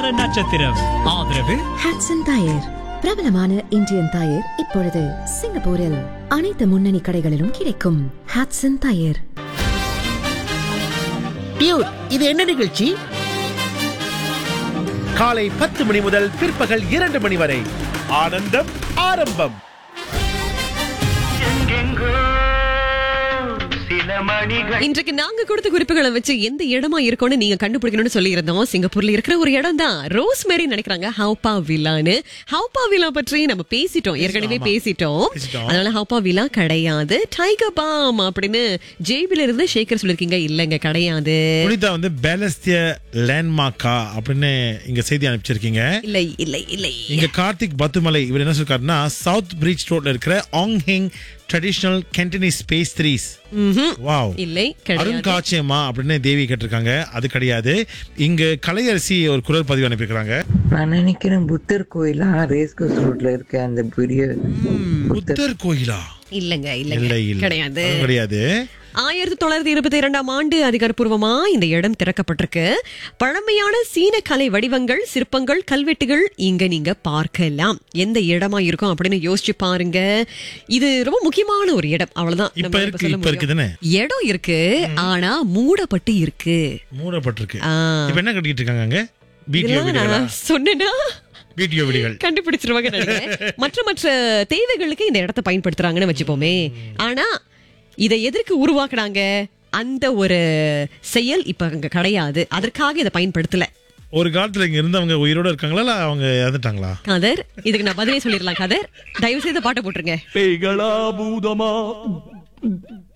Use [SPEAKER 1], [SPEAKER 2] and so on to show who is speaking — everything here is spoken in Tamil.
[SPEAKER 1] வார நட்சத்திரம் ஆதரவு
[SPEAKER 2] ஹாட்சன் டயர் பிரபலமான இந்தியன் டயர் இப்பொழுது சிங்கப்பூரில் அனைத்து முன்னணி கடைகளிலும் கிடைக்கும் ஹாட்சன் டயர்
[SPEAKER 3] டியூட் இது என்ன நிகழ்ச்சி
[SPEAKER 4] காலை பத்து மணி முதல் பிற்பகல் இரண்டு மணி வரை ஆனந்தம் ஆரம்பம்
[SPEAKER 5] இன்றைக்கு நாங்க கொடுத்த குறிப்புகளை வச்சு எந்த இடமா இருக்கும்னு நீங்க கண்டுபிடிக்கணும்னு சொல்லி இருந்தோம் சிங்கப்பூர்ல இருக்கிற ஒரு இடம் தான் ரோஸ்மேரி நினைக்கிறாங்க ஹவுபா வில்லான்னு ஹவுபா வில்லா பற்றி நம்ம பேசிட்டோம் ஏற்கனவே பேசிட்டோம்
[SPEAKER 4] பேசிட்டோம்.
[SPEAKER 5] அதனால ஹவுபா வில்லா கிடையாது டைகர் பாம் அப்படின்னு ஜேபில இருந்து ஷேகர் சொல்லிருக்கீங்க இல்லங்க கிடையாது
[SPEAKER 6] புனிதா வந்து பேலஸ்திய லேண்ட்மார்க்கா அப்படின்னு இங்க செய்தி அனுப்பிச்சிருக்கீங்க
[SPEAKER 5] இல்லை இல்லை இல்லை
[SPEAKER 6] இங்க கார்த்திக் பத்துமலை இவர் என்ன சொல்றாருன்னா சவுத் பிரிட்ஜ் ரோட்ல இருக்கிற ஆங் ஹிங் ட்ரெடிஷனல் கேண்டனீஸ் ஸ்பேஸ் த்ரீஸ் வாவ்
[SPEAKER 5] இல்லை கிடையாது
[SPEAKER 6] அருங்காட்சியமா அப்படின்னு தேவி கேட்டிருக்காங்க அது கிடையாது இங்க கலையரசி ஒரு குரல் பதிவு அனுப்பியிருக்காங்க
[SPEAKER 7] நான் நினைக்கிறேன் புத்தர் கோயிலா ரேஸ் கோஸ் ரோட்ல இருக்க அந்த பெரிய
[SPEAKER 6] புத்தர் கோயிலா
[SPEAKER 5] இல்லங்க
[SPEAKER 6] இல்ல
[SPEAKER 5] இல்லங்க
[SPEAKER 6] இல்ல
[SPEAKER 5] கிடையாது
[SPEAKER 6] அதுவும் கிடையாது
[SPEAKER 5] ஆயிரத்தி தொள்ளாயிரத்தி இருபத்தி இரண்டாம் ஆண்டு அதிகாரப்பூர்வமா இந்த இடம் திறக்கப்பட்டிருக்கு பழமையான சீன கலை வடிவங்கள் சிற்பங்கள் கல்வெட்டுகள் இங்க நீங்க பார்க்கலாம் எந்த இடமா இருக்கும் அப்படின்னு யோசிச்சு பாருங்க இது ரொம்ப முக்கியமான ஒரு இடம் அவ்வளவுதான்
[SPEAKER 6] இப்ப
[SPEAKER 5] நம்ம
[SPEAKER 6] இருக்கு
[SPEAKER 5] சொல்ல
[SPEAKER 6] இப்ப இருக்கு
[SPEAKER 5] முடியும்.
[SPEAKER 6] தானே
[SPEAKER 5] இடம் இருக்கு ஆனா மூடப்பட்டு இருக்கு
[SPEAKER 6] மூடப்பட்டிருக்கு
[SPEAKER 5] ஆ.
[SPEAKER 6] இப்ப என்ன கட்டிட்டு இருக்காங்க அங்க பிடிஓ
[SPEAKER 5] இதெல்லாம்
[SPEAKER 6] வீடுகளா
[SPEAKER 5] நான் சொன்னேன்னா
[SPEAKER 6] பிடிஓ வீடுகள்
[SPEAKER 5] கண்டுபிடிச்சிருவாங்க நினைக்கிறேன். மற்ற மற்ற தேவைகளுக்கு இந்த இடத்தை பயன்படுத்துறாங்கன்னு வச்சுப்போமே ஆனா இதை எதற்கு உருவாக்குனாங்க அந்த ஒரு செயல் இப்ப அங்க கிடையாது அதற்காக இதை பயன்படுத்தல
[SPEAKER 6] ஒரு காலத்துல இங்க இருந்தவங்க உயிரோட இருக்காங்களா இல்ல அவங்க இறந்துட்டாங்களா
[SPEAKER 5] கதர் இதுக்கு நான் பதிலே சொல்லிடலாம் கதர் தயவு செய்து பாட்டை போட்டுருங்க
[SPEAKER 1] பேய்களா பூதமா